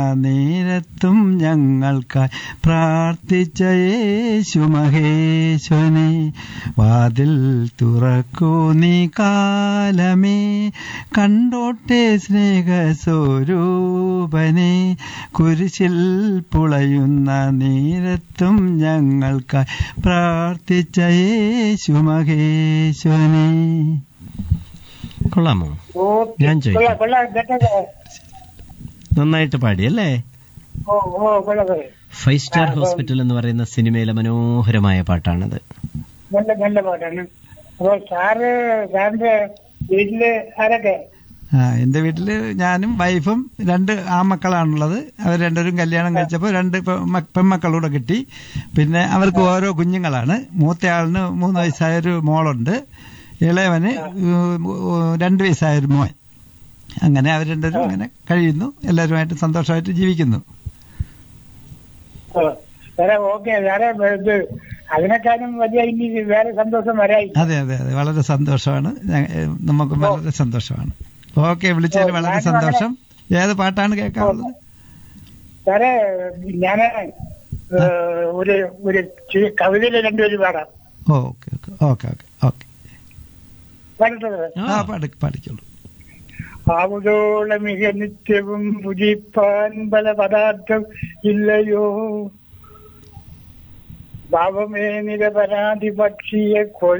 നേരത്തും ഞങ്ങൾക്കായി പ്രാർത്ഥിച്ച യേശു മഹേശ്വനെ വാതിൽ തുറക്കൂ നീ കാലമേ കണ്ടോട്ടെ സ്നേഹസ്വരൂപനെ കുരിശിൽ പുളയുന്ന നേരത്തും ഞങ്ങൾക്കായി പ്രാർത്ഥിച്ച യേശു മഹേശ്വനെ കൊള്ളാമോ ഓക്കെ ഞാൻ ചോദിക്കാം. കൊള്ളാം കൊള്ളാം കേട്ടോ നന്നായിട്ട് പാടി അല്ലേ ഓ ഓ കൊള്ളാം കൊള്ളാം ഫൈവ് സ്റ്റാർ ആ, അപ്പം- ഹോസ്പിറ്റൽ എന്ന് പറയുന്ന സിനിമയിലെ മനോഹരമായ പാട്ടാണത് നല്ല നല്ല പാട്ടാണ് അപ്പൊ സാറ് സാറിന്റെ വീട്ടില് ആരൊക്കെ ആ എന്റെ വീട്ടില് ഞാനും വൈഫും രണ്ട് ആമക്കളാണുള്ളത് അവർ രണ്ടുപേരും കല്യാണം കഴിച്ചപ്പോൾ രണ്ട് പെ- മ- പെൺമക്കളൂടെ കിട്ടി പിന്നെ അവർക്ക് ഓരോ കുഞ്ഞുങ്ങളാണ് മൂത്തയാളിന് മൂന്ന് വയസ്സായൊരു മോളുണ്ട് ഇളയവന് ഉം, ഉം, രണ്ട് വയസ്സായൊരു മോൻ അങ്ങനെ അവർ രണ്ടുപേരും അങ്ങനെ കഴിയുന്നു എല്ലാവരുമായിട്ട് സന്തോഷമായിട്ട് ജീവിക്കുന്നു ഓ, സാറേ ഓക്കെ സാറേ ഇത് അതിനേക്കാളും വലിയ ഇനി വേറെ സന്തോഷം വരായി അതെ അതെ അതെ വളരെ സന്തോഷമാണ് ഞ- ഏ, നമുക്ക് വളരെ സന്തോഷമാണ് ഓക്കെ വിളിച്ചതിൽ ഓ, വളരെ ഞാനും സന്തോഷം ഏത് പാട്ടാണ് കേൾക്കാറുള്ളത് സാറേ ഞാന് ഏ, ഒരു ഒരു ചി- കവിതയിലെ രണ്ടുപേര് പാടാം okay okay okay okay okay പാടിട്ടത് ആ പാടി പാടിക്കോളൂ ആവുതോളം മിക നിത്യവും പുജിപ്പാൻ പല പദാർത്ഥം ഇല്ലയോ ഭാവമേ നിരപരാധി പക്ഷിയെ കൊ